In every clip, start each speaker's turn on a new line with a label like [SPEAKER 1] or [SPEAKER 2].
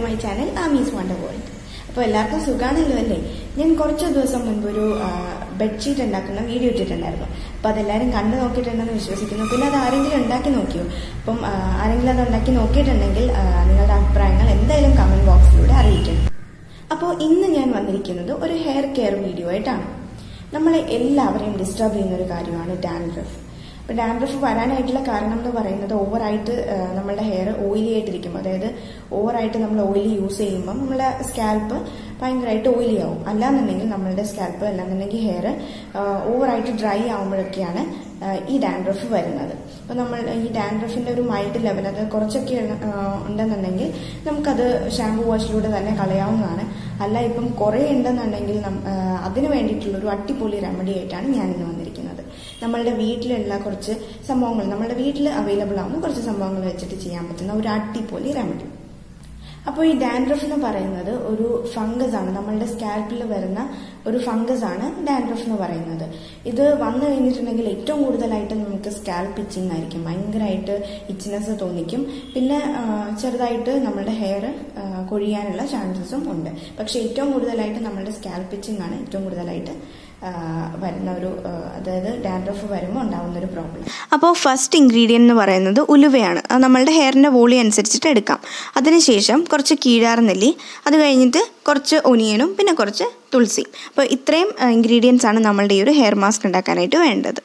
[SPEAKER 1] my channel Amees wonder world അപ്പോൾ എല്ലാവർക്കും സുഖാണല്ലോ അല്ലേ ഞാൻ കുറച്ച് ദിവസം മുൻപ് ഒരു ബെഡ്ഷീറ്റ് ഉണ്ടാക്കുന്ന വീഡിയോ ഇട്ടിട്ടുണ്ടായിരുന്നു അപ്പോൾ അതെല്ലാവരും കണ്ടു നോക്കിയിട്ടുണ്ടെന്ന് വിശ്വസിക്കുന്നു പിന്നെ അത് ആരെങ്കിലും ഉണ്ടാക്കി നോക്കിയോ അപ്പം ആ, ആരെങ്കിലും അത് ഉണ്ടാക്കി നോക്കിയിട്ടുണ്ടെങ്കിൽ ആ, നിങ്ങളുടെ അഭിപ്രായങ്ങൾ എന്തായാലും കമന്റ് ബോക്സിലൂടെ അറിയിക്കണം അപ്പോൾ ഇന്ന് ഞാൻ വന്നിരിക്കുന്നത് ഒരു ഹെയർ കെയർ വീഡിയോ ആയിട്ടാണ് നമ്മളെ എല്ലാവരെയും ഡിസ്റ്റർബ് ചെയ്യുന്ന ഒരു കാര്യമാണ് ഡാൻഡ്രഫ് അപ്പോൾ ഡാൻഡ്രഫ് വരാനായിട്ടുള്ള കാരണം എന്ന് പറയുന്നത് ഓവറായിട്ട് നമ്മളുടെ ഹെയർ ഓയിലി ആയിട്ടിരിക്കും അതായത് ഓവറായിട്ട് നമ്മൾ ഓയിലി യൂസ് ചെയ്യുമ്പോൾ നമ്മുടെ സ്കാൽപ്പ് ഭയങ്കരമായിട്ട് ഓയിലി ആവും അല്ലാന്നുണ്ടെങ്കിൽ നമ്മളുടെ സ്കാൽപ്പ് അല്ലാന്നുണ്ടെങ്കിൽ ഹെയർ ഓവറായിട്ട് ഡ്രൈ ആവുമ്പോഴൊക്കെയാണ് ആ, ഈ ഡാൻഡ്രഫ് വരുന്നത് അപ്പോൾ നമ്മൾ ഈ ഡാൻഡ്രഫിന്റെ ഒരു മൈൽഡ് ലെവൽ അത് കുറച്ചൊക്കെ ആ, ഉണ്ടെന്നുണ്ടെങ്കിൽ നമുക്കത് ഷാമ്പു വാഷിലൂടെ തന്നെ കളയാവുന്നതാണ് അല്ല ഇപ്പം കുറേ ഉണ്ടെന്നുണ്ടെങ്കിൽ നം- ആ, അതിന് വേണ്ടിയിട്ടുള്ള ഒരു അടിപൊളി റെമഡി ആയിട്ടാണ് ഞാൻ ഇന്ന് വന്നിരിക്കുന്നത് നമ്മളുടെ വീട്ടിലുള്ള കുറച്ച് സംഭവങ്ങൾ നമ്മുടെ വീട്ടിൽ അവൈലബിൾ ആവുന്ന കുറച്ച് സംഭവങ്ങൾ വെച്ചിട്ട് ചെയ്യാൻ പറ്റുന്ന ഒരു അടിപൊളി റെമഡി അപ്പോൾ ഈ ഡാൻഡ്രഫ് എന്ന് പറയുന്നത് ഒരു ഫംഗസ് ആണ് നമ്മളുടെ സ്കാൽപ്പിൽ വരുന്ന ഒരു ഫംഗസ് ആണ് ഡാൻഡ്രഫ് എന്ന് പറയുന്നത് ഇത് വന്നു കഴിഞ്ഞിട്ടുണ്ടെങ്കിൽ ഏറ്റവും കൂടുതലായിട്ട് നമുക്ക് സ്കാൽപ്പ് ഇച്ചിങ് ആയിരിക്കും ഭയങ്കരമായിട്ട് ഇച്ചിനെസ് തോന്നിക്കും പിന്നെ ആ, ചെറുതായിട്ട് നമ്മളുടെ ഹെയർ കൊഴിയാനുള്ള ചാൻസസും ഉണ്ട് പക്ഷെ ഏറ്റവും കൂടുതലായിട്ട് നമ്മളുടെ സ്കാൽപ്പ് ഇച്ചിങ് ആണ് ഏറ്റവും കൂടുതലായിട്ട് ആ, വരുന്ന ഒരു ആ, അതായത് ഡാൻഡ്രഫ് വരുമ്പോൾ ഉണ്ടാവുന്ന ഒരു പ്രോബ്ലം
[SPEAKER 2] അപ്പോൾ ഫസ്റ്റ് ഇൻഗ്രീഡിയൻ്റ് എന്ന് പറയുന്നത് ഉലുവയാണ് അത് നമ്മളുടെ ഹെയറിൻ്റെ വോളി അനുസരിച്ചിട്ട് എടുക്കാം അതിനുശേഷം കുറച്ച് കീഴാർനെല്ലി അത് കഴിഞ്ഞിട്ട് കുറച്ച് ഒനിയനും പിന്നെ കുറച്ച് തുളസി അപ്പോൾ ഇത്രയും ഇൻഗ്രീഡിയൻസ് ആണ് നമ്മളുടെ ഈ ഒരു ഹെയർ മാസ്ക് ഉണ്ടാക്കാനായിട്ട് വേണ്ടത്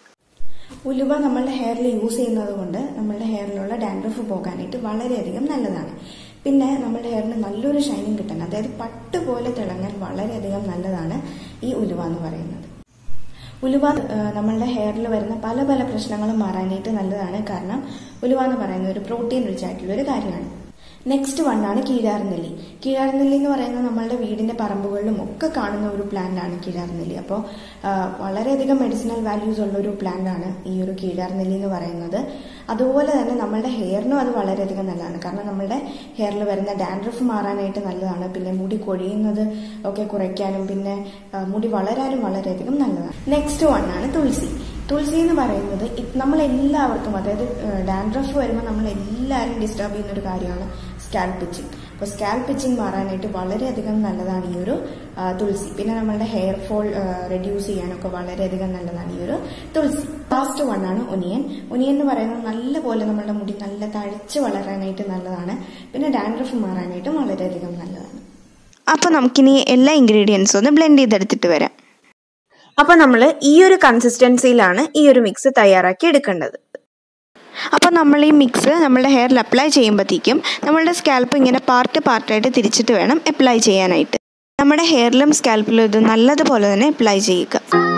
[SPEAKER 1] ഉലുവ നമ്മളുടെ ഹെയറിൽ യൂസ് ചെയ്യുന്നത് കൊണ്ട് നമ്മളുടെ ഹെയറിലുള്ള ഡാൻഡ്രഫ് പോകാനായിട്ട് വളരെയധികം നല്ലതാണ് പിന്നെ നമ്മുടെ ഹെയറിന് നല്ലൊരു ഷൈനിങ് കിട്ടാൻ അതായത് പട്ട് പോലെ തിളങ്ങാൻ വളരെയധികം നല്ലതാണ് ഈ ഉലുവ എന്ന് പറയുന്നത് ഉലുവ ആ, നമ്മളുടെ ഹെയറിൽ വരുന്ന പല പല പ്രശ്നങ്ങളും മാറാനായിട്ട് നല്ലതാണ് കാരണം ഉലുവ എന്ന് പറയുന്ന ഒരു പ്രോട്ടീൻ റിച്ച് ആയിട്ടുള്ള ഒരു കാര്യമാണ് നെക്സ്റ്റ് വണ്ണാണ് കീഴാർനെല്ലി കീഴാർനെല്ലി എന്ന് പറയുന്നത് നമ്മളുടെ വീടിന്റെ പറമ്പുകളിലും ഒക്കെ കാണുന്ന ഒരു പ്ലാന്റ് ആണ് കീഴാർനെല്ലി അപ്പോൾ വളരെയധികം മെഡിസിനൽ വാല്യൂസ് ഉള്ള ഒരു പ്ലാന്റ് ആണ് ഈ ഒരു കീഴാർനെല്ലി എന്ന് പറയുന്നത് അതുപോലെ തന്നെ നമ്മളുടെ ഹെയറിനും അത് വളരെയധികം നല്ലതാണ് കാരണം നമ്മളുടെ ഹെയറിൽ വരുന്ന ഡാൻഡ്രഫ് മാറാനായിട്ട് നല്ലതാണ് പിന്നെ മുടി കൊഴിയുന്നത് ഒക്കെ കുറയ്ക്കാനും പിന്നെ ആ, മുടി വളരാനും വളരെയധികം നല്ലതാണ് നെക്സ്റ്റ് വണ്ണാണ് തുളസി തുളസി എന്ന് പറയുന്നത് ഇത് നമ്മളെല്ലാവർക്കും അതായത് ഡാൻഡ്രഫ് വരുമ്പോൾ നമ്മൾ എല്ലാവരും ഡിസ്റ്റർബ് ചെയ്യുന്ന ഒരു കാര്യമാണ് സ്കാൽപ്പ് പിച്ചിങ് അപ്പോൾ സ്കാൽപ്പ് പിച്ചിങ് മാറാനായിട്ട് വളരെയധികം നല്ലതാണ് ഈ ഒരു ആ, തുളസി പിന്നെ നമ്മളുടെ ഹെയർ ഫോൾ റെഡ്യൂസ് ചെയ്യാനൊക്കെ വളരെയധികം നല്ലതാണ് ഈ ഒരു തുളസി ലാസ്റ്റ് വണ്ണാണ് ഒനിയൻ ഒനിയൻ എന്ന് പറയുന്നത് നല്ലപോലെ നമ്മളുടെ മുടി നല്ല തഴച്ച് വളരാനായിട്ട് നല്ലതാണ് പിന്നെ ഡാൻഡ്രഫ് മാറാനായിട്ടും വളരെയധികം നല്ലതാണ്
[SPEAKER 2] അപ്പോൾ നമുക്കിനി എല്ലാ ഇൻഗ്രീഡിയൻസും ഒന്ന് ബ്ലെൻഡ് ചെയ്തെടുത്തിട്ട് വരാം അപ്പോൾ നമ്മൾ ഈ ഒരു കൺസിസ്റ്റൻസിയിലാണ് ഈ ഒരു മിക്സ് തയ്യാറാക്കി എടുക്കേണ്ടത് അപ്പോൾ നമ്മൾ ഈ മിക്സ് നമ്മളുടെ ഹെയറിൽ അപ്ലൈ ചെയ്യുമ്പോഴത്തേക്കും നമ്മളുടെ സ്കാൽപ്പ് ഇങ്ങനെ പാർട്ട് പാർട്ടായിട്ട് തിരിച്ചിട്ട് വേണം അപ്ലൈ ചെയ്യാനായിട്ട് നമ്മുടെ ഹെയറിലും സ്കാൽപ്പിലും ഇത് നല്ലതുപോലെ തന്നെ അപ്ലൈ ചെയ്യുക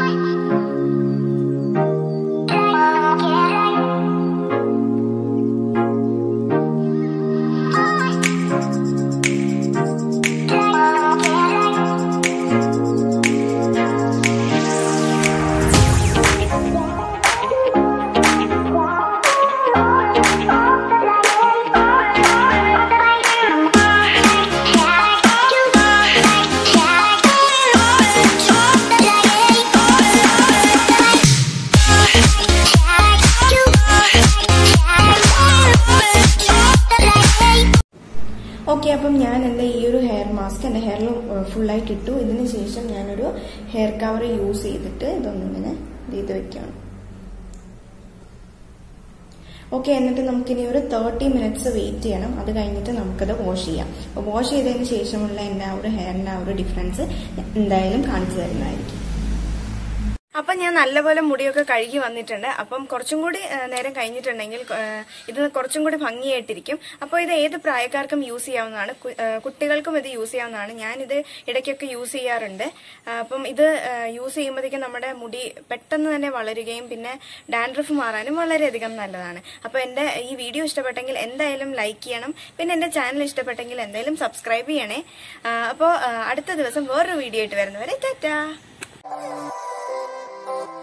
[SPEAKER 1] ഓക്കെ അപ്പം ഞാൻ എൻ്റെ ഈ ഒരു ഹെയർ മാസ്ക് എൻ്റെ ഹെയറിൽ ഫുള്ളായിട്ട് ഇട്ടു ഇതിന് ശേഷം ഞാനൊരു ഹെയർ കവർ യൂസ് ചെയ്തിട്ട് ഇതൊന്നിങ്ങനെ ഇത് ചെയ്ത് വെക്കുകയാണ് ഓക്കെ എന്നിട്ട് നമുക്കിനി ഒരു തേർട്ടി മിനിറ്റ്സ് വെയിറ്റ് ചെയ്യണം അത് കഴിഞ്ഞിട്ട് നമുക്കത് വാഷ് ചെയ്യാം അപ്പോൾ വാഷ് ചെയ്തതിന് ശേഷമുള്ള എൻ്റെ ആ ഒരു ഹെയറിൻ്റെ ആ ഒരു ഡിഫറൻസ് എന്തായാലും കാണിച്ചു തരുന്നതായിരിക്കും
[SPEAKER 2] അപ്പം ഞാൻ നല്ലപോലെ മുടിയൊക്കെ കഴുകി വന്നിട്ടുണ്ട് അപ്പം കുറച്ചും കൂടി ആ, നേരം കഴിഞ്ഞിട്ടുണ്ടെങ്കിൽ ആ, ഇത് കുറച്ചും കൂടി ഭംഗിയായിട്ടിരിക്കും അപ്പോൾ ഇത് ഏത് പ്രായക്കാർക്കും യൂസ് ചെയ്യാവുന്നതാണ് കു- ആ, കുട്ടികൾക്കും ഇത് യൂസ് ചെയ്യാവുന്നതാണ് ഞാനിത് ഇടയ്ക്കൊക്കെ യൂസ് ചെയ്യാറുണ്ട് ആ, അപ്പം ഇത് യൂസ് ചെയ്യുമ്പോഴത്തേക്കും നമ്മുടെ മുടി പെട്ടെന്ന് തന്നെ വളരുകയും പിന്നെ ഡാൻഡ്രഫ് മാറാനും വളരെയധികം നല്ലതാണ് അപ്പോൾ എൻ്റെ ഈ വീഡിയോ ഇഷ്ടപ്പെട്ടെങ്കിൽ എന്തായാലും ലൈക്ക് ചെയ്യണം പിന്നെ എൻ്റെ ചാനൽ ഇഷ്ടപ്പെട്ടെങ്കിൽ എന്തായാലും സബ്സ്ക്രൈബ് ചെയ്യണേ അപ്പോൾ അടുത്ത ദിവസം വേറൊരു വീഡിയോ ആയിട്ട് വരുന്നവരെ ടാറ്റാ